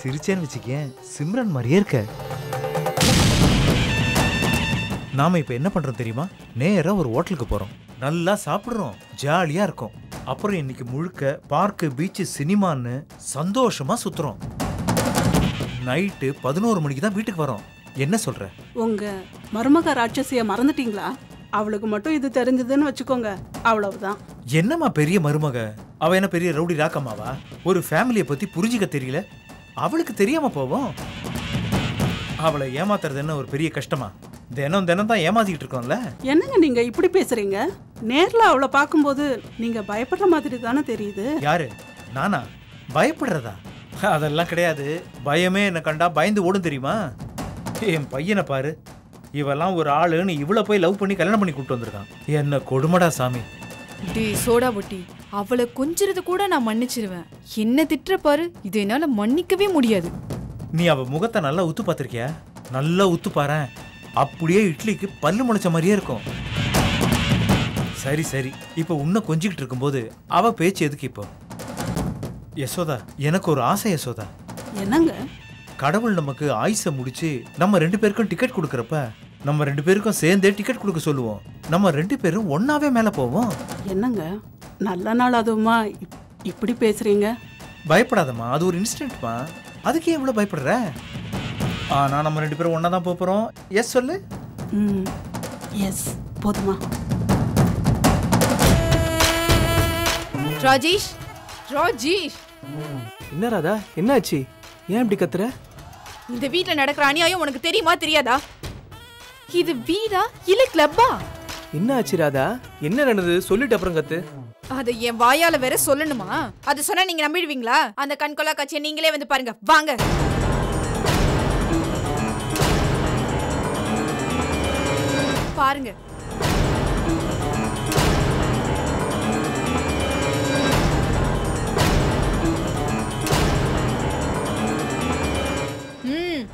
சிரிச்சேன்னு வச்சுக்கேன் சிம்ரன் மாதிரியே இருக்க நாம இப்ப என்ன பண்றோம் தெரியுமா நேரா ஒரு ஹோட்டலுக்கு போறோம் நல்லா சாப்பிடுறோம் ஜாலியா இருக்கும் அப்புறம் இன்னைக்கு முழுக்க பார்க்கு பீச் சினிமான்னு சந்தோஷமா சுத்துறோம் நைட்டு பதினோரு மணிக்கு தான் வீட்டுக்கு வரோம் என்ன சொல்ற உங்க மருமக ராட்சசிய மறந்துட்டீங்களா அவளுக்கு மட்டும் இது தெரிஞ்சதுன்னு வச்சுக்கோங்க அவ்வளவுதான் என்னம்மா பெரிய மருமக அவ என்ன பெரிய ரவுடி ராக்கம்மாவா ஒரு ஃபேமிலியை பத்தி புரிஞ்சிக்க தெரியல அவளுக்கு தெரியாம போவோம் அவளை ஏமாத்துறது என்ன ஒரு பெரிய கஷ்டமா தினம் தினம் தான் ஏமாத்திக்கிட்டு இருக்கோம்ல என்னங்க நீங்க இப்படி பேசுறீங்க நேர்ல அவளை பார்க்கும்போது நீங்க பயப்படுற மாதிரி தானே தெரியுது யாரு நானா பயப்படுறதா அதெல்லாம் கிடையாது பயமே என்ன கண்டா பயந்து ஓடும் தெரியுமா என் பையனை பாரு இவெல்லாம் ஒரு ஆளுன்னு இவ்வளோ போய் லவ் பண்ணி கல்யாணம் பண்ணி கூப்பிட்டு வந்திருக்கான் என்ன கொடுமடா சாமி டேய் சோடா பொட்டி அவளை கொஞ்சிறது கூட நான் மன்னிச்சிருவேன் என்ன திட்டுற பாரு இது என்னால மன்னிக்கவே முடியாது நீ அவ முகத்தை நல்லா உத்து பார்த்திருக்கியா நல்லா உத்து பாரேன் அப்படியே இட்லிக்கு பல்லு முளைச்ச மாதிரியே இருக்கும் சரி சரி இப்போ உன்னை கொஞ்சிக்கிட்டு இருக்கும்போது அவ பேச்சு எதுக்கு இப்போ யசோதா எனக்கு ஒரு ஆசை யசோதா என்னங்க கடவுள் நமக்கு ஆயுசை முடிச்சு நம்ம ரெண்டு பேருக்கும் டிக்கெட் கொடுக்கறப்ப நம்ம ரெண்டு பேருக்கும் சேர்ந்தே டிக்கெட் கொடுக்க சொல்லுவோம் நம்ம ரெண்டு பேரும் ஒன்னாவே மேல போவோம் என்னங்க நல்ல நாள் அதுவுமா இப்- இப்படி பேசுறீங்க பயப்படாதம்மா அது ஒரு இன்ஸ்டன்ட்மா அதுக்கே இவ்வளவு பயப்படுற ஆனா நம்ம ரெண்டு பேரும் ஒன்னா தான் போப் போறோம் எஸ் சொல்லு ம் எஸ் போதுமா ராஜேஷ் ராஜேஷ் என்ன ராதா என்னாச்சு ஏன் இப்படி கத்துற இந்த வீட்ல நடக்கிற அநியாயம் உனக்கு தெரியுமா தெரியாதா இது வீடா இல்ல கிளப்பா என்ன ஆச்சு ராதா என்ன நடந்தது சொல்லிட்டு அப்புறம் கத்து அத என் வாயால வேற சொல்லணுமா அத சொன்னா நீங்க நம்பிடுவீங்களா அந்த கண்கொள்ளா காட்சியை நீங்களே வந்து பாருங்க வாங்க பாருங்க ம்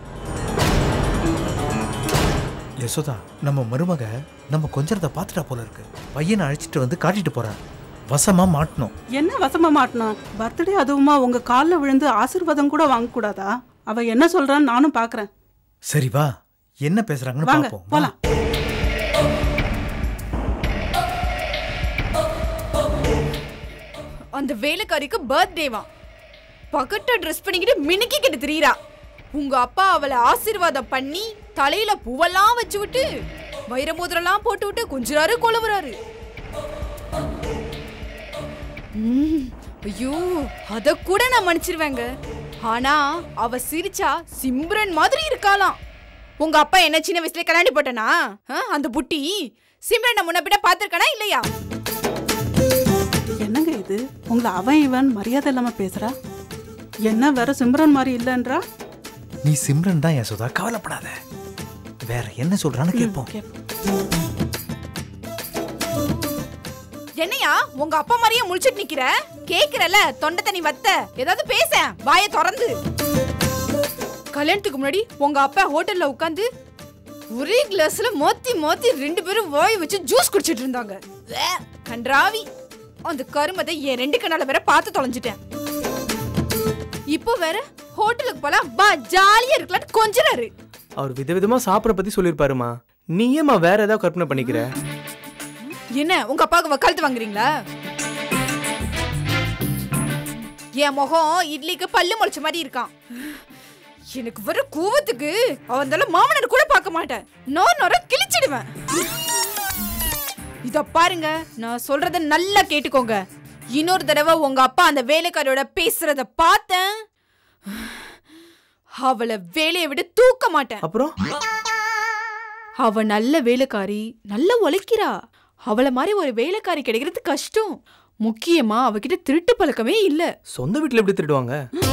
யசோதா நம்ம மருமக நம்ம கொஞ்சத்தை பார்த்துட்டா போல இருக்கு பையனை அழைச்சிட்டு வந்து காட்டிட்டு போறான் வசமா மாட்டணும் என்ன வசமா மாட்டணும் பர்த்டே அதுவுமா உங்க காலில் விழுந்து ஆசீர்வாதம் கூட வாங்க கூடாதா அவ என்ன சொல்றான்னு நானும் பாக்குறேன் சரி வா என்ன பேசுறாங்கன்னு வாங்க பாப்போம் வா. போலாம் அந்த வேலைக்காரிக்கு பர்த்டேவா பக்கட்ட ட்ரெஸ் பண்ணிக்கிட்டு மினுக்கிக்கிட்டு திரியறா உங்க அப்பா அவளை ஆசீர்வாதம் பண்ணி தலையில பூவெல்லாம் வச்சு விட்டு வைரமோதிரம்லாம் போட்டு விட்டு கொஞ்சிறாரு கொலவுறாரு ம், ஐயோ அத கூட நான் மன்னிச்சிருவேங்க ஆனா அவ சிரிச்சா சிம்ரன் மாதிரி இருக்காளாம் உங்க அப்பா என்ன சின்ன வயசுல கல்யாணி போட்டனா அந்த புட்டி சிம்ரனை முன்ன பின்ன பாத்திருக்கானா இல்லையா என்னங்க இது உங்களை அவன் இவன் மரியாதை இல்லாம பேசுறா என்ன வேற சிம்ரன் மாதிரி இல்லைன்றா நீ சிம்ரன் தான் யசோதா கவலைப்படாத வேற என்ன சொல்றான்னு கேட்போம் கேப்போம். என்னையா உங்க அப்பா மாதிரியே முழிச்சிட்டு நிக்கிற கேக்குறல தொண்டை தண்ணி வத்த ஏதாவது பேச வாய திறந்து கல்யாணத்துக்கு முன்னாடி உங்க அப்பா ஹோட்டல்ல உட்காந்து ஒரே கிளாஸ்ல மோத்தி மோத்தி ரெண்டு பேரும் வாய் வச்சு ஜூஸ் குடிச்சிட்டு இருந்தாங்க வே, கன்றாவி அந்த கருமத்தை என் ரெண்டு கண்ணால வேற பார்த்து தொலைஞ்சிட்டேன் இப்போ வேற ஹோட்டலுக்கு போலாம் பா ஜாலியா இருக்கலாம்னு கொஞ்சறாரு அவர் விதவிதமா சாப்பிட பத்தி சொல்லிருப்பாருமா நீ ஏமா வேற ஏதாவது கற்பனை பண்ணிக்கிற என்ன உங்க அப்பாவுக்கு வக்காலத்து வாங்குறீங்களா என் முகம் இட்லிக்கு பல்லு முளைச்ச மாதிரி இருக்கான் எனக்கு வர கூவத்துக்கு அவந்தால மாமனார் கூட பார்க்க மாட்டேன் நோ நொர கிழிச்சிடுவேன் இத பாருங்க நான் சொல்றத நல்லா கேட்டுக்கோங்க இன்னொரு தடவை உங்க அப்பா அந்த வேலைக்காரியோட பேசுறத பார்த்தேன் அவளை வேலையை விட்டு தூக்க மாட்டேன் அப்புறம் அவ நல்ல வேலைக்காரி நல்ல உழைக்கிறா அவள மாதிரி ஒரு வேலைக்காரி கிடைக்கிறது கஷ்டம் முக்கியமா அவகிட்ட திருட்டு பழக்கமே இல்ல சொந்த வீட்டுல எப்படி திருடுவாங்க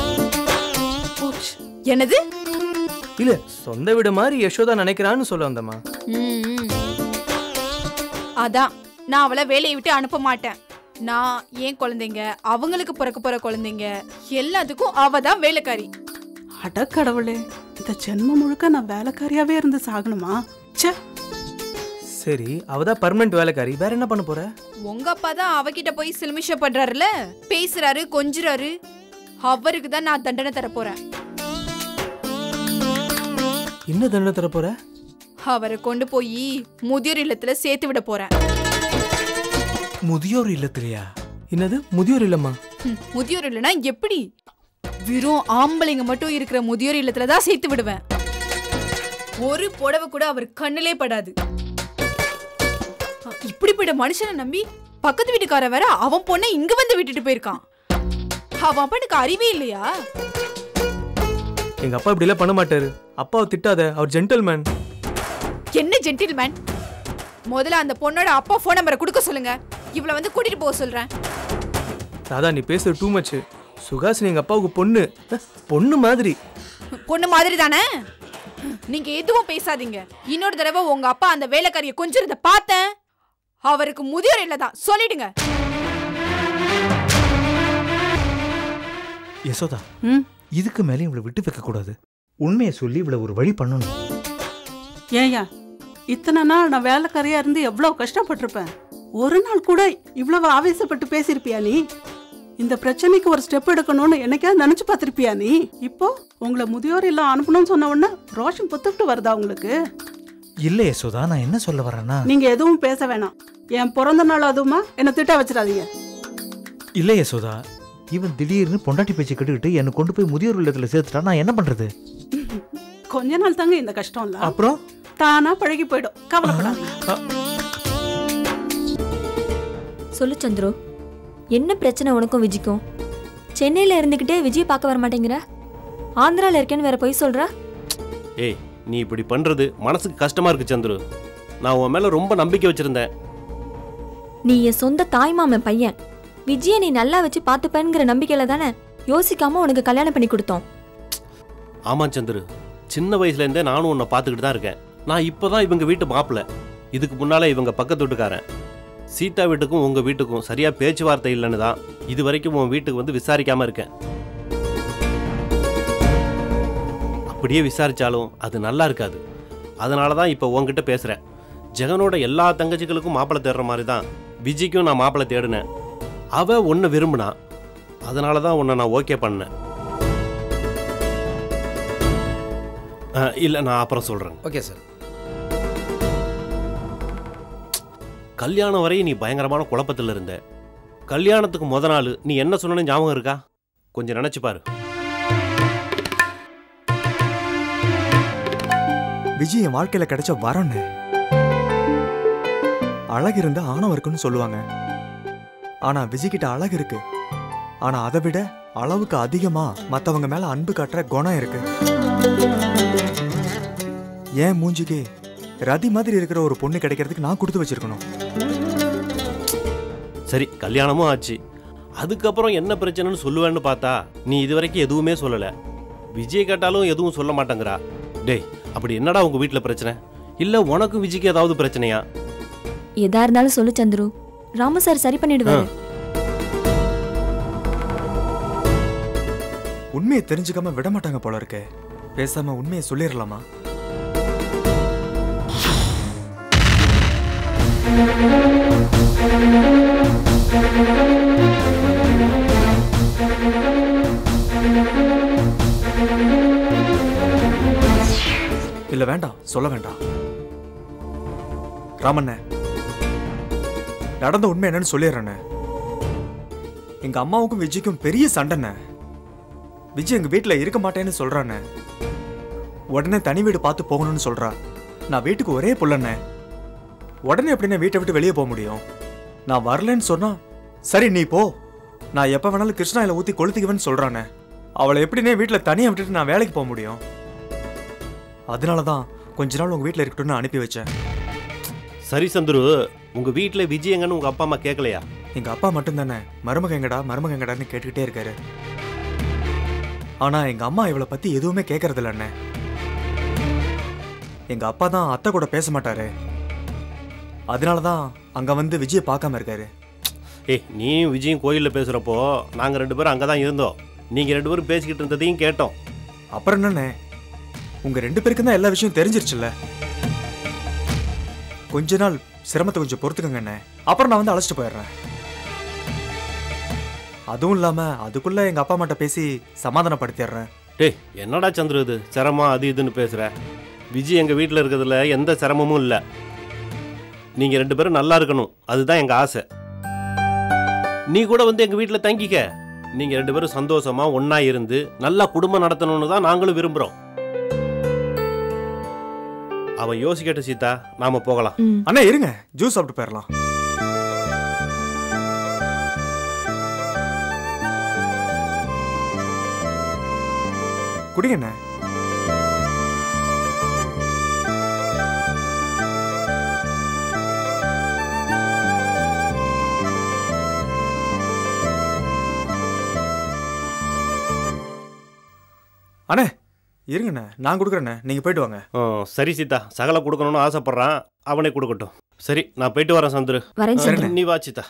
என்னது இல்ல சொந்த வீடு மாதிரி யசோதா நினைக்கிறான்னு சொல்ல வந்தம்மா ம். அதான் நான் அவளை வேலையை விட்டு அனுப்ப மாட்டேன் நான் என் குழந்தைங்க அவங்களுக்கு பிறக்க போற குழந்தைங்க எல்லாத்துக்கும் அவ தான் வேலைக்காரி அட கடவுளே இந்த ஜென்மம் முழுக்க நான் வேலைக்காரியாவே இருந்து சாகணுமா ச்சே சரி அவதான் பர்மனெண்ட் வேலைக்காரி வேற என்ன பண்ண போற உங்க அப்பா தான் அவகிட்ட போய் சிலுமிஷம் பண்றாருல பேசுறாரு கொஞ்சுறாரு அவருக்கு தான் நான் தண்டனை தர போறேன் என்ன தண்டனை தர போற அவரை கொண்டு போய் முதியோர் இல்லத்துல சேர்த்து விட போறேன் முதியோர் இல்லத்திலையா என்னது முதியோர் இல்லம்மா ஹம், முதியோர் இல்லைன்னா எப்படி வெறும் ஆம்பளைங்க மட்டும் இருக்கிற முதியோர் இல்லத்துல தான் சேர்த்து விடுவேன் ஒரு புடவை கூட அவர் கண்ணிலே படாது அஹ், இப்படிப்பட்ட மனுஷனை நம்பி பக்கத்து வீட்டுக்கார வேற அவன் பொண்ணை இங்க வந்து விட்டுட்டு போயிருக்கான் அவன் அப்பனுக்கு அறிவே இல்லையா எங்க அப்பா இப்படி எல்லாம் பண்ண மாட்டாரு அப்பாவை திட்டாத அவர் ஜென்டில்மேன் என்ன ஜென்டில்மேன் முதல்ல அந்த பொண்ணோட அப்பா ஃபோன் நம்பரை கொடுக்க சொல்லுங்க இவளை வந்து கூட்டிட்டு போக சொல்றேன் ராதா நீ பேசுறது டூ மச் சுகாசினி எங்க அப்பாவுக்கு பொண்ணு அஹ், பொண்ணு மாதிரி பொண்ணு மாதிரி தானே நீங்க எதுவும் பேசாதீங்க இன்னொரு தடவை உங்க அப்பா அந்த வேலைக்காரிய கொஞ்சிருந்த பார்த்தேன் அவருக்கு முதியோர் இல்லதான் சொல்லிடுங்க யசோதா ம் இதுக்கு மேலே இவளை விட்டு வைக்க கூடாது உண்மையை சொல்லி இவளை ஒரு வழி பண்ணணும் ஏயா இத்தனை நாள் நான் வேலைக்காரியா இருந்து எவ்வளவு கஷ்டப்பட்டிருப்பேன் ஒரு நாள் கூட இவ்வளவு ஆவேசப்பட்டு பேசியிருப்பியா நீ இந்த பிரச்சனைக்கு ஒரு ஸ்டெப் எடுக்கணும்னு என்னைக்காவது நினைச்சு பார்த்திருப்பியா நீ இப்போ உங்களை முதியோர் இல்லம் அனுப்பணும்னு சொன்ன உடனே ரோஷம் புத்துக்கிட்டு வருதா உங்களுக்கு இல்ல யசோதா நான் என்ன சொல்ல வரேன்னா நீங்க எதுவும் பேச வேணாம் என் பிறந்த நாள் அதுவுமா என்னை திட்ட வச்சிடாதீங்க இல்ல யசோதா இவன் திடீர்னு பொண்டாட்டி பேச்சு கட்டுக்கிட்டு என்னை கொண்டு போய் முதியோர் இல்லத்துல சேர்த்துட்டா நான் என்ன பண்றது கொஞ்ச நாள் தாங்க இந்த கஷ்டம் இல்ல அப்புறம் தானா பழகி போயிடும் கவலைப்படாதீங்க சொல்லு சந்துரு என்ன பிரச்சனை உனக்கும் விஜிக்கும் சென்னையில் இருந்துக்கிட்டே விஜய் பார்க்க வர மாட்டேங்கிற ஆந்திராவில் இருக்கேன்னு வேற பொய் சொல்ற ஏய் நீ இப்படி பண்றது மனசுக்கு கஷ்டமா இருக்கு சந்துரு நான் உன் மேல ரொம்ப நம்பிக்கை வச்சிருந்தேன் நீ என் சொந்த தாய்மாமன் பையன் விஜயை நீ நல்லா வச்சு பார்த்துப்பேங்கிற நம்பிக்கையில தானே யோசிக்காம உனக்கு கல்யாணம் பண்ணி கொடுத்தோம் ஆமா சந்துரு சின்ன வயசுல இருந்தே நானும் உன்னை பார்த்துக்கிட்டு தான் இருக்கேன் நான் இப்பதான் இவங்க வீட்டு மாப்பிள்ள இதுக்கு முன்னால இவங்க பக்கத்து வீட்டுக்காரன் சீதா வீட்டுக்கும் உங்க வீட்டுக்கும் சரியா பேச்சுவார்த்தை இல்லைன்னு தான் இது வரைக்கும் உன் வீட்டுக்கு வந்து விசாரிக்காம இருக்கேன் அப்படியே விசாரிச்சாலும் அது நல்லா இருக்காது அதனால தான் இப்போ உன்கிட்ட பேசுறேன் ஜெகனோட எல்லா தங்கச்சிகளுக்கும் மாப்பிள்ளை தேடுற மாதிரி தான் விஜய்க்கும் நான் மாப்பிள்ளை தேடினேன் அவ ஒன்று விரும்பினா அதனால தான் உன்னை நான் ஓகே பண்ணேன் இல்லை நான் அப்புறம் சொல்கிறேன் ஓகே சார் கல்யாணம் வரை நீ பயங்கரமான குழப்பத்தில் இருந்த கல்யாணத்துக்கு முத நாள் நீ என்ன சொன்னேன்னு ஞாபகம் இருக்கா கொஞ்சம் நினைச்சு பாரு விஜய் என் வாழ்க்கையில கிடைச்ச வரன்னு அழகு இருந்தா ஆணவம் இருக்குன்னு சொல்லுவாங்க ஆனா விஜய் கிட்ட அழகு இருக்கு ஆனா அதை விட அளவுக்கு அதிகமா மத்தவங்க மேல அன்பு காட்டுற குணம் இருக்கு ஏன் மூஞ்சிக்கு ரதி மாதிரி இருக்கிற ஒரு பொண்ணு கிடைக்கிறதுக்கு நான் கொடுத்து வச்சிருக்கணும் சரி கல்யாணமும் ஆச்சு அதுக்கப்புறம் என்ன பிரச்சனைன்னு சொல்லுவேன்னு பார்த்தா நீ இது வரைக்கும் எதுவுமே சொல்லலை விஜய் கேட்டாலும் எதுவும் சொல்ல மாட்டேங்கிறா டேய் அப்படி என்னடா உங்க வீட்டில் பிரச்சனை இல்லை உனக்கும் விஜய்க்கு ஏதாவது பிரச்சனையா எதா இருந்தாலும் சொல்லு சந்துரு ராமு சார் சரி பண்ணிடுவாரு உண்மையை தெரிஞ்சுக்காம விட மாட்டாங்க போல இருக்கே பேசாம உண்மையை சொல்லிடலாமா இல்ல வேண்டாம் சொல்ல வேண்டாம் ராமண்ணே நடந்த உண்மை என்னன்னு சொல்லிடுறேண்ணே எங்க அம்மாவுக்கும் விஜய்க்கும் பெரிய சண்டைண்ணே விஜய் எங்க வீட்ல இருக்க மாட்டேன்னு சொல்றானே உடனே தனி வீடு பார்த்து போகணும்னு சொல்றா நான் வீட்டுக்கு ஒரே புள்ளண்ணே உடனே எப்படிண்ணே வீட்டை விட்டு வெளியே போக முடியும் நான் வரலன்னு சொன்னா சரி நீ போ நான் எப்ப வேணாலும் கிருஷ்ணாயில ஊத்தி கொளுத்திக்குவேன்னு சொல்றானே அவளை எப்படிண்ணே வீட்டுல தனியா விட்டுட்டு நான் வேலைக்கு போக முடியும் அதனால தான் கொஞ்ச நாள் உங்க வீட்ல இருக்கட்டும்னு அனுப்பி வச்சேன் சரி சந்துரு உங்க வீட்டில் விஜய் எங்கன்னு உங்க அப்பா அம்மா கேட்கலையா எங்க அப்பா மட்டும்தானே மருமக எங்கடா மருமக எங்கடான்னு கேட்டுக்கிட்டே இருக்காரு ஆனா எங்க அம்மா இவளை பத்தி எதுவுமே கேட்கறது இல்ல அண்ணே எங்க அப்பா தான் அத்தை கூட பேச மாட்டாரு அதனால தான் அங்க வந்து விஜய பார்க்காம இருக்காரு ஏய் நீயும் விஜயும் கோயிலில் பேசுகிறப்போ நாங்கள் ரெண்டு பேரும் அங்கே தான் இருந்தோம் நீங்கள் ரெண்டு பேரும் பேசிக்கிட்டு இருந்ததையும் கேட்டோம் அப்புறம் என்னண்ணே உங்க ரெண்டு பேருக்கும் தான் எல்லா விஷயம் தெரிஞ்சிருச்சுல்ல கொஞ்ச நாள் சிரமத்தை கொஞ்சம் பொறுத்துக்கங்க அண்ணே அப்புறம் நான் வந்து அழைச்சிட்டு போயிடுறேன் அதுவும் இல்லாம அதுக்குள்ள எங்க அப்பா அம்மாட்ட பேசி சமாதானப்படுத்திடுறேன் டேய் என்னடா சந்துரு இது சிரமம் அது இதுன்னு பேசுகிற விஜய் எங்கள் வீட்டில் இருக்கிறதுல எந்த சிரமமும் இல்லை நீங்கள் ரெண்டு பேரும் நல்லா இருக்கணும் அதுதான் எங்கள் ஆசை நீ கூட வந்து எங்கள் வீட்டில் தங்கிக்க நீங்கள் ரெண்டு பேரும் சந்தோஷமா ஒன்றா இருந்து நல்லா குடும்பம் நடத்தணும்னு தான் நாங்களும் விரும்புகிறோம் அவன் யோசிக்கட்டும் சீதா நாம போகலாம் ம் அண்ணா இருங்க ஜூஸ் சாப்பிட்டு போயிடலாம் குடிங்க அண்ணா அண்ணே இருங்கண்ணே நான் கொடுக்குறேண்ணே நீங்கள் போயிட்டு வாங்க ஆ, சரி சீதா சகல கொடுக்கணும்னு ஆசைப்படுறான் அவனே கொடுக்கட்டும் சரி நான் போயிட்டு வரேன் சந்துரு வரேன் ஆ, சந்திரு நீ வா சீதா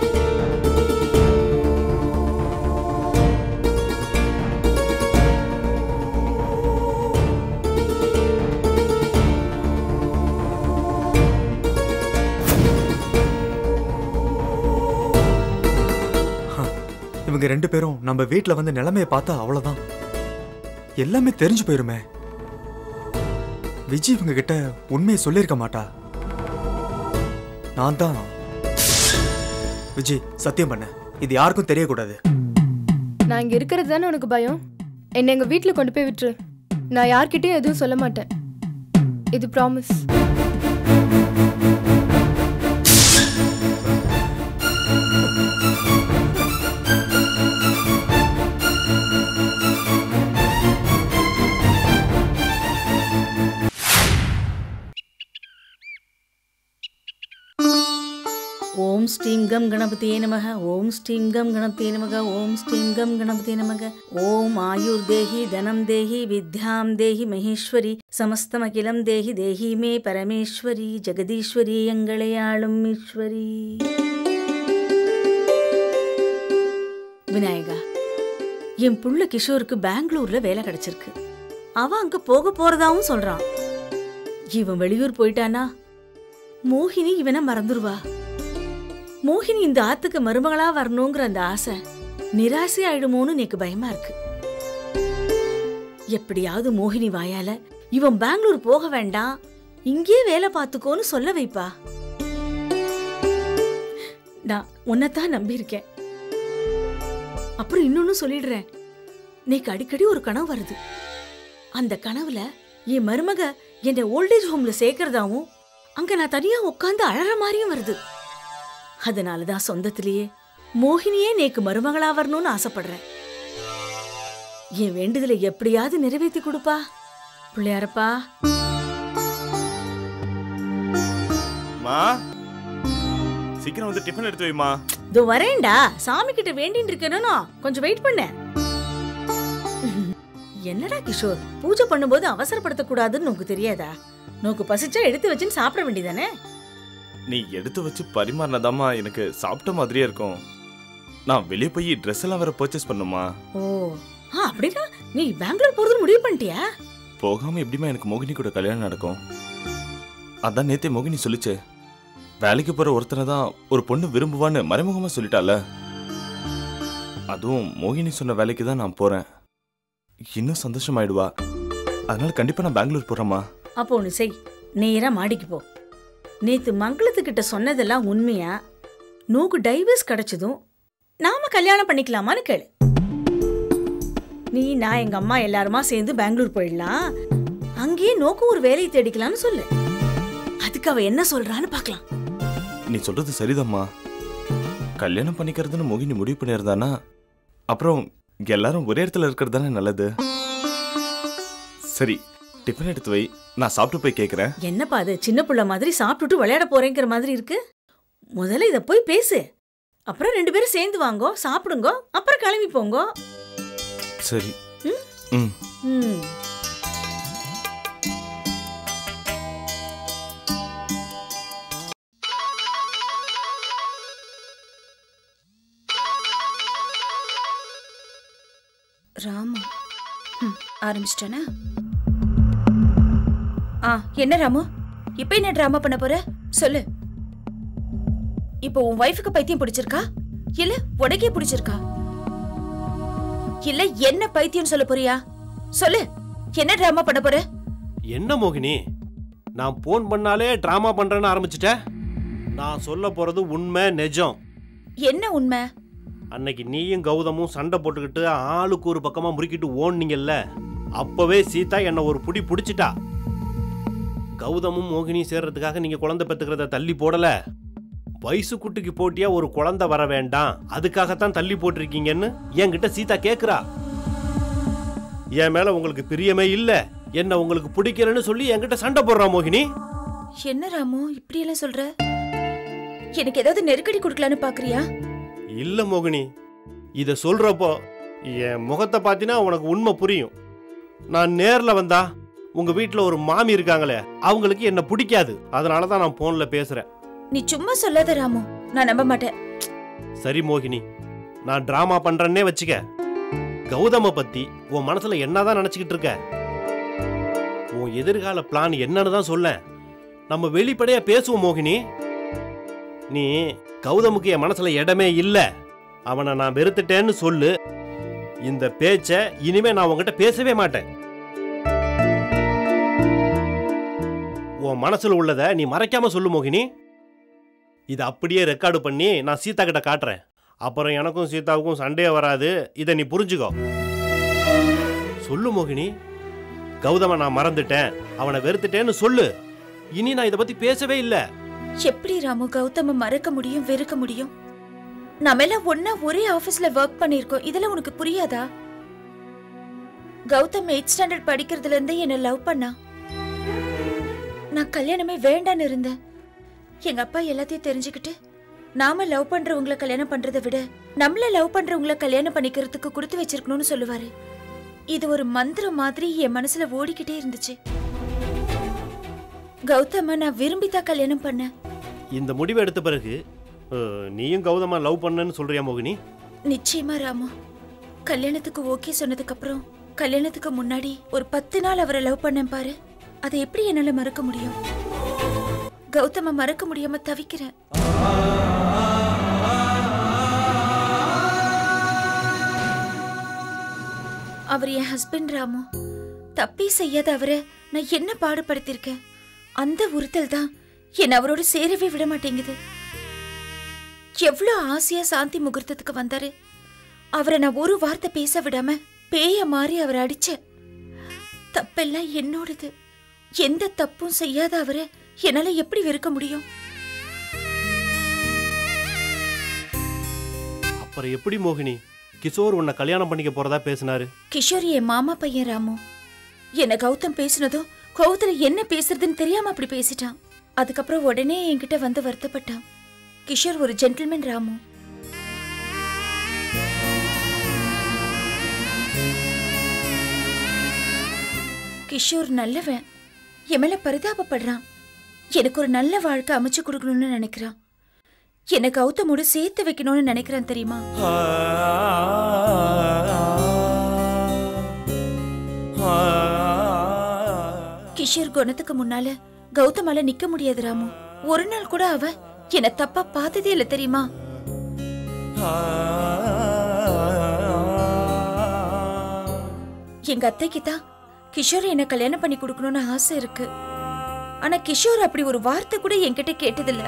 இவங்க ரெண்டு பேரும் நம்ம வீட்ல வந்து நிலைமைய பார்த்தா அவ்வளவுதான் எல்லாமே தெரிஞ்சு போயிருமே விஜய் இவங்க கிட்ட உண்மையை சொல்லியிருக்க மாட்டா நான் தான் விஜய் சத்தியம் பண்ண இது யாருக்கும் தெரியக்கூடாது நான் இங்க இருக்கிறது தானே உனக்கு பயம் என்னை எங்க வீட்ல கொண்டு போய் விட்டுரு நான் யார்கிட்டயும் எதுவும் சொல்ல மாட்டேன் இது ப்ராமிஸ் ஓம் ஸ்ரீம் கம் கணபதியே நமக ஓம் ஸ்ரீம் கம் கணபதியே நமக ஓம் ஸ்ரீம் கம் கணபதியே நமக ஓம் ஆயுர் தேஹி தனம் தேஹி வித்யாம் தேஹி மகேஸ்வரி சமஸ்தமகிலம் தேஹி தேஹி மே பரமேஸ்வரி ஜெகதீஸ்வரி எங்களை ஆளும் ஈஸ்வரி விநாயகா என் புள்ள கிஷோருக்கு பெங்களூர்ல வேலை கிடைச்சிருக்கு அவன் அங்க போக போறதாவும் சொல்றான் இவன் வெளியூர் போயிட்டானா மோகினி இவனை மறந்துருவா மோகினி இந்த ஆத்துக்கு மருமகளா வரணுங்கிற அந்த ஆசை நிராசை ஆயிடுமோன்னு எனக்கு பயமா இருக்கு எப்படியாவது மோகினி வாயால இவன் பெங்களூர் போக வேண்டாம் இங்கேயே வேலை பார்த்துக்கோன்னு சொல்ல வைப்பா நான் உன்னைத்தான் நம்பியிருக்கேன் அப்புறம் இன்னொன்னு சொல்லிடுறேன் நேக்கு அடிக்கடி ஒரு கனவு வருது அந்த கனவுல என் மருமக என்னை ஓல்டேஜ் ஹோம்ல சேர்க்கறதாவும் அங்க நான் தனியா உட்கார்ந்து அழற மாதிரியும் வருது அதனாலதான் சொந்தத்திலேயே மோகினியே நேக்கு மருமகளா வரணும்னு ஆசைப்படுறேன் என் வேண்டுதலை எப்படியாவது நிறைவேத்தி கொடுப்பா பிள்ளையாரப்பா மா சீக்கிரம் வந்து டிஃபன் எடுத்து வைமா இதோ வரேன்டா சாமி கிட்ட வேண்டின்னு இருக்கேனோ கொஞ்சம் வெயிட் பண்ண என்னடா கிஷோர் பூஜை பண்ணும்போது அவசரப்படுத்த கூடாதுன்னு உனக்கு தெரியாதா நோக்கு பசிச்சா எடுத்து வச்சுன்னு சாப்பிட வேண்டியதானே நீ எடுத்து வச்சு பரிமாறினதாம்மா எனக்கு சாப்பிட்ட மாதிரியே இருக்கும் நான் வெளியே போய் ட்ரெஸ் எல்லாம் வேற பர்ச்சேஸ் பண்ணுமா ஓ ஆ அப்படின்னா நீ பெங்களூர் போறதுன்னு முடிவு பண்ணிட்டியா போகாம எப்படிம்மா எனக்கு மோகினி கூட கல்யாணம் நடக்கும் அதான் நேத்தே மோகினி சொல்லுச்சு வேலைக்கு போற ஒருத்தனை தான் ஒரு பொண்ணு விரும்புவான்னு மறைமுகமா சொல்லிட்டால அதுவும் மோகினி சொன்ன வேலைக்கு தான் நான் போறேன் இன்னும் சந்தோஷமாயிடுவா அதனால கண்டிப்பா நான் பெங்களூர் போறேம்மா அப்போ ஒன்று செய் நேரா மாடிக்கு போ நேத்து மங்களத்துக்கிட்ட சொன்னதெல்லாம் உண்மையா நோக்கு டைவர்ஸ் கிடைச்சதும் நாம கல்யாணம் பண்ணிக்கலாமான்னு கேளு நீ நான் எங்க அம்மா எல்லாருமா சேர்ந்து பெங்களூர் போயிடலாம் அங்கேயே நோக்கு ஒரு வேலையை தேடிக்கலாம்னு சொல்லு அதுக்கு அவ என்ன சொல்றான்னு பார்க்கலாம் நீ சொல்றது சரிதாம்மா கல்யாணம் பண்ணிக்கிறதுன்னு மோகினி முடிவு பண்ணியிருந்தானா அப்புறம் எல்லாரும் ஒரே இடத்துல இருக்கிறது தானே நல்லது சரி டிஃபன் எடுத்து வை நான் சாப்பிட்டு போய் கேட்குறேன் என்னப்பா அது சின்ன புள்ள மாதிரி சாப்பிட்டுட்டு விளையாட போறேங்கிற மாதிரி இருக்கு முதல்ல இத போய் பேசு அப்புறம் ரெண்டு பேரும் சேர்ந்து வாங்கோ சாப்பிடுங்கோ அப்புறம் கிளம்பி போங்கோ சரி ம்? ம் ம் ராமு ம், ஆரம்பிச்சிட்டானா ஆ என்ன ராமு இப்போ என்ன ட்ராமா பண்ண போற சொல்லு இப்போ உன் ஒய்ஃபுக்கு பைத்தியம் பிடிச்சிருக்கா இல்ல உனக்கே பிடிச்சிருக்கா இல்ல என்ன பைத்தியம் சொல்ல போறியா சொல்லு என்ன ட்ராமா பண்ண போற என்ன மோகினி நான் ஃபோன் பண்ணாலே ட்ராமா பண்றேன்னு ஆரம்பிச்சிட்ட நான் சொல்ல போறது உண்மை நிஜம் என்ன உண்மை அன்னைக்கு நீயும் கௌதமும் சண்டை போட்டுக்கிட்டு ஆளுக்கு ஒரு பக்கமா முறுக்கிட்டு ஓடுனீங்கல்ல அப்பவே சீதா என்ன ஒரு புடி புடிச்சிட்டா கௌதமும் மோகினியும் சேர்றதுக்காக நீங்க குழந்தை பெத்துக்கிறத தள்ளி போடல வயசு குட்டிக்கு போட்டியா ஒரு குழந்தை வர வேண்டாம் அதுக்காகத்தான் தள்ளி போட்டிருக்கீங்கன்னு என்கிட்ட சீதா கேக்குறா என் மேல உங்களுக்கு பிரியமே இல்ல என்ன உங்களுக்கு பிடிக்கலன்னு சொல்லி என்கிட்ட சண்டை போடுறா மோகினி என்ன ராமு இப்படியெல்லாம் சொல்ற எனக்கு ஏதாவது நெருக்கடி கொடுக்கலான்னு பாக்குறியா இல்ல மோகினி இத சொல்றப்போ என் முகத்தை பார்த்தீங்கன்னா உனக்கு உண்மை புரியும் நான் நேர்ல வந்தா உங்க வீட்ல ஒரு மாமி இருக்காங்களே அவங்களுக்கு என்ன பிடிக்காது அதனால தான் நான் போன்ல பேசுறேன் நீ சும்மா சொல்லாத ராமு நான் நம்ப மாட்டேன் சரி மோகினி நான் டிராமா பண்றேன்னே வச்சுக்க கௌதம பத்தி உன் மனசுல என்னதான் நினைச்சுக்கிட்டு இருக்க உன் எதிர்கால பிளான் என்னன்னு தான் சொல்ல நம்ம வெளிப்படையா பேசுவோம் மோகினி நீ கௌதமுக்கு என் மனசுல இடமே இல்ல அவனை நான் வெறுத்துட்டேன்னு சொல்லு இந்த பேச்ச இனிமே நான் உன்கிட்ட பேசவே மாட்டேன் உன் மனசுல உள்ளத நீ மறைக்காம சொல்லு மோகினி இதை அப்படியே ரெக்கார்டு பண்ணி நான் சீதா கிட்ட காட்டுறேன் அப்புறம் எனக்கும் சீதாவுக்கும் சண்டையே வராது இதை நீ புரிஞ்சுக்கோ சொல்லு மோகினி கௌதம நான் மறந்துட்டேன் அவனை வெறுத்துட்டேன்னு சொல்லு இனி நான் இதை பத்தி பேசவே இல்லை எப்படி ராமு கௌதம மறக்க முடியும் வெறுக்க முடியும் நம்ம எல்லாம் ஒன்னா ஒரே ஆபீஸ்ல ஒர்க் பண்ணிருக்கோம் இதெல்லாம் உனக்கு புரியாதா கௌதம் எயிட் ஸ்டாண்டர்ட் படிக்கிறதுல இருந்தே என்ன லவ் பண்ணா நான் கல்யாணமே வேண்டான்னு இருந்தேன் எங்க அப்பா எல்லாத்தையும் தெரிஞ்சுக்கிட்டு நாம லவ் பண்றவங்கள கல்யாணம் பண்றதை விட நம்மள லவ் பண்றவங்கள கல்யாணம் பண்ணிக்கிறதுக்கு கொடுத்து வச்சிருக்கணும்னு சொல்லுவாரு இது ஒரு மந்திரம் மாதிரி என் மனசுல ஓடிக்கிட்டே இருந்துச்சு கௌதம நான் விரும்பி தான் கல்யாணம் பண்ணேன் இந்த முடிவு எடுத்த பிறகு அஹ், நீயும் கௌதமா லவ் பண்ணேன்னு சொல்றியா மோகினி நிச்சயமா ராமு கல்யாணத்துக்கு ஓகே சொன்னதுக்கு அப்புறம் கல்யாணத்துக்கு முன்னாடி ஒரு பத்து நாள் அவரை லவ் பண்ணேன் பாரு அதை எப்படி என்னால மறக்க முடியும் கௌதம மறக்க முடியாம தவிக்கிறேன் அவர் என் ஹஸ்பண்ட் ராமு தப்பே செய்யாத அவரை நான் என்ன பாடுபடுத்திருக்கேன் அந்த உறுத்தல் தான் என்னை அவரோட சேரவே விட மாட்டேங்குது எவ்வளவு ஆசையா சாந்தி முகூர்த்தத்துக்கு வந்தாரு அவரை நான் ஒரு வார்த்தை பேச விடாம பேய மாறி அவரை அடிச்சேன் தப்பெல்லாம் என்னோடது எந்த தப்பும் செய்யாத அவரை என்னால எப்படி வெறுக்க முடியும் அப்புறம் எப்படி மோகினி கிஷோர் உன்னை கல்யாணம் பண்ணிக்க போறதா பேசினாரு கிஷோர் என் மாமா பையன் ராமு என்ன கௌதம் பேசினதும் கௌதல என்ன பேசுறதுன்னு தெரியாம அப்படி பேசிட்டான் அதுக்கப்புறம் உடனே என்கிட்ட வந்து வருத்தப்பட்டான் கிஷோர் ஒரு ஜென்டில்மேன் ராமு கிஷோர் நல்லவன் என் மேல பரிதாபப்படுறான் எனக்கு ஒரு நல்ல வாழ்க்கை அமைச்சு கொடுக்கணும்னு நினைக்கிறான் என்ன கௌதமோட சேர்த்து வைக்கணும்னு நினைக்கிறான் தெரியுமா கிஷோர் குணத்துக்கு முன்னால கௌதமால நிக்க முடியாது ராமு ஒரு நாள் கூட அவ என்ன தப்பா பார்த்ததே இல்ல தெரியுமா எங்க அத்தைக்கு தான் கிஷோர் என்ன கல்யாணம் பண்ணி கொடுக்கணும்னு ஆசை இருக்கு ஆனா கிஷோர் அப்படி ஒரு வார்த்தை கூட என்கிட்ட கேட்டதில்ல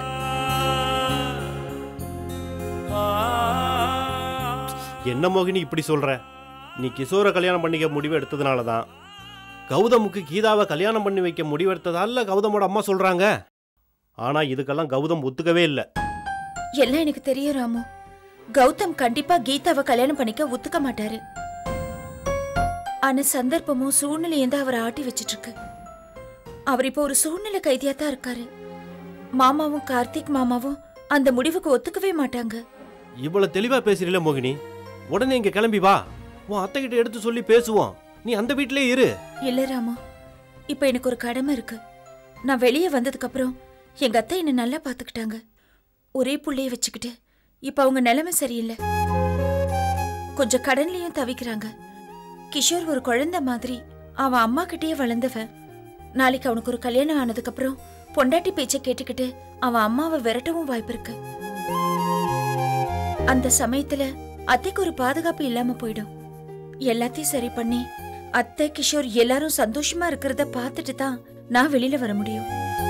என்ன மோகினி இப்படி சொல்ற நீ கிஷோரை கல்யாணம் பண்ணிக்க முடிவு எடுத்ததுனால தான் கௌதமுக்கு கீதாவை கல்யாணம் பண்ணி வைக்க முடிவெடுத்ததால கௌதமோட அம்மா சொல்றாங்க ஆனா இதுக்கெல்லாம் கௌதம் ஒத்துக்கவே இல்லை எல்லாம் எனக்கு தெரியும் ராமு கௌதம் கண்டிப்பா கீதாவை கல்யாணம் பண்ணிக்க ஒத்துக்க மாட்டாரு ஆனா சந்தர்ப்பமும் சூழ்நிலையும் தான் அவரை ஆட்டி வச்சிட்டு இருக்கு அவர் இப்போ ஒரு சூழ்நிலை கைதியா தான் இருக்காரு மாமாவும் கார்த்திக் மாமாவும் அந்த முடிவுக்கு ஒத்துக்கவே மாட்டாங்க இவ்வளவு தெளிவா பேசுறீல மோகினி உடனே இங்க கிளம்பி வா உன் அத்தை கிட்ட எடுத்து சொல்லி பேசுவோம் நீ அந்த வீட்டிலே இரு இல்ல ராமு இப்போ எனக்கு ஒரு கடமை இருக்கு நான் வெளியே வந்ததுக்கு அப்புறம் எங்க அத்தை என்ன நல்லா பாத்துக்கிட்டாங்க ஒரே புள்ளைய வச்சுக்கிட்டு இப்ப அவங்க நிலைமை சரியில்லை கொஞ்சம் கடன்லயும் தவிக்கிறாங்க கிஷோர் ஒரு குழந்தை மாதிரி அவன் அம்மா கிட்டயே வளர்ந்தவன் நாளைக்கு அவனுக்கு ஒரு கல்யாணம் ஆனதுக்கு அப்புறம் பொண்டாட்டி பேச்சை கேட்டுக்கிட்டு அவன் அம்மாவை விரட்டவும் வாய்ப்பு இருக்கு அந்த சமயத்துல அத்தைக்கு ஒரு பாதுகாப்பு இல்லாம போயிடும் எல்லாத்தையும் சரி பண்ணி அத்தை கிஷோர் எல்லாரும் சந்தோஷமா இருக்கிறத பார்த்துட்டு தான் நான் வெளியில வர முடியும்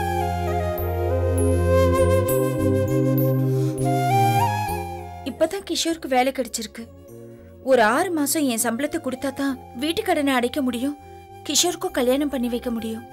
இப்பதான் கிஷோருக்கு வேலை கிடைச்சிருக்கு ஒரு ஆறு மாசம் என் சம்பளத்தை கொடுத்தா தான் வீட்டு கடனை அடைக்க முடியும் கிஷோருக்கும் கல்யாணம் பண்ணி வைக்க முடியும்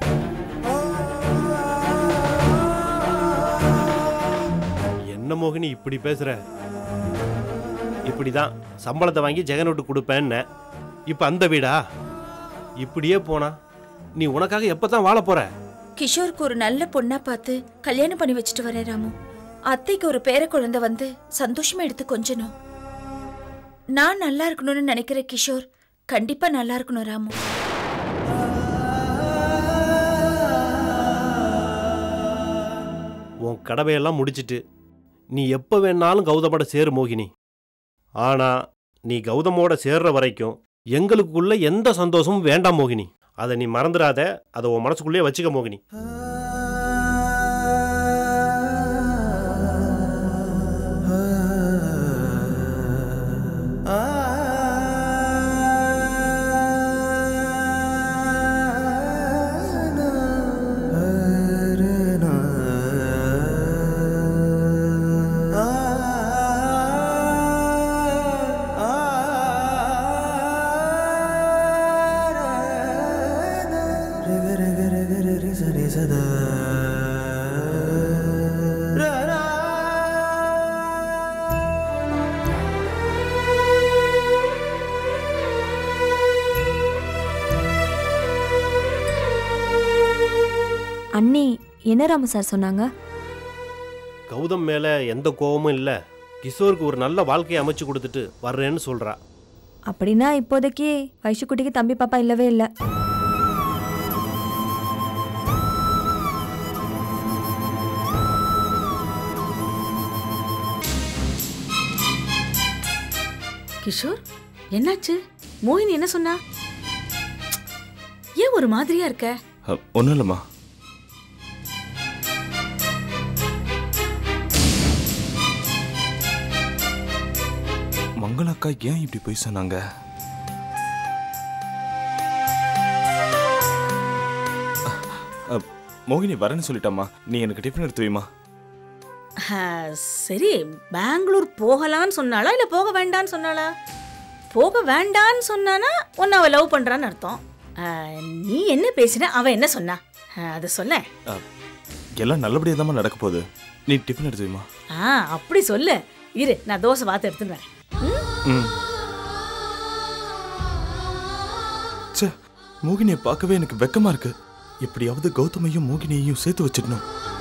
என்ன மோகினி இப்படி பேசுற இப்படிதான் சம்பளத்தை வாங்கி ஜெகன் விட்டு கொடுப்பேன்னு இப்போ அந்த வீடா இப்படியே போனா நீ உனக்காக எப்பதான் வாழ போற கிஷோருக்கு ஒரு நல்ல பொண்ணா பார்த்து கல்யாணம் பண்ணி வச்சுட்டு வரேன் ராமு அத்தைக்கு ஒரு பேர குழந்தை வந்து சந்தோஷமா எடுத்து கொஞ்சணும் நான் நல்லா இருக்கணும்னு நினைக்கிற கிஷோர் கண்டிப்பா நல்லா இருக்கணும் ராமு உன் கடமையெல்லாம் முடிச்சிட்டு நீ எப்போ வேணாலும் கௌதமோட சேரு மோகினி ஆனா நீ கௌதமோட சேர்ற வரைக்கும் எங்களுக்குள்ள எந்த சந்தோஷமும் வேண்டாம் மோகினி அதை நீ மறந்துடாத அதை உன் மனசுக்குள்ளேயே வச்சுக்க மோகினி அண்ணி என்ன ராமு சார் சொன்னாங்க கௌதம் மேலே எந்த கோவமும் இல்லை கிஷோருக்கு ஒரு நல்ல வாழ்க்கையை அமைச்சு கொடுத்துட்டு வர்றேன்னு சொல்றா அப்படின்னா இப்போதைக்கு வைஷுக்குட்டிக்கு தம்பி பாப்பா இல்லவே இல்லை கிஷோர் என்னாச்சு மோகினி என்ன சொன்னா ஏன் ஒரு மாதிரியா இருக்க ஒன்றும் இல்லைம்மா மங்கள அக்கா ஏன் இப்படி போய் சொன்னாங்க அ, மோகினி வரேன்னு சொல்லிட்டாம்மா நீ எனக்கு டிஃபன் எடுத்து வைமா ஆ, சரி பெங்களூர் போகலான்னு சொன்னாளா இல்ல போக வேண்டான்னு சொன்னாளா போக வேண்டான்னு சொன்னானா உன்னை அவ லவ் பண்றான்னு அர்த்தம் ஆ, நீ என்ன பேசின அவ என்ன சொன்னா ஆ, அதை சொல்ல அ, எல்லாம் நல்லபடியாக தாம்மா நடக்க போகுது நீ டிஃபன் எடுத்து வைமா ஆ அப்படி சொல்லு இரு நான் தோசை பார்த்து எடுத்துன்னு வரேன் ம் ச்சே மோகினியை பார்க்கவே எனக்கு வெக்கமா இருக்கு எப்படியாவது கௌதமையும் மோகினியையும் சேர்த்து வச்சிடணும்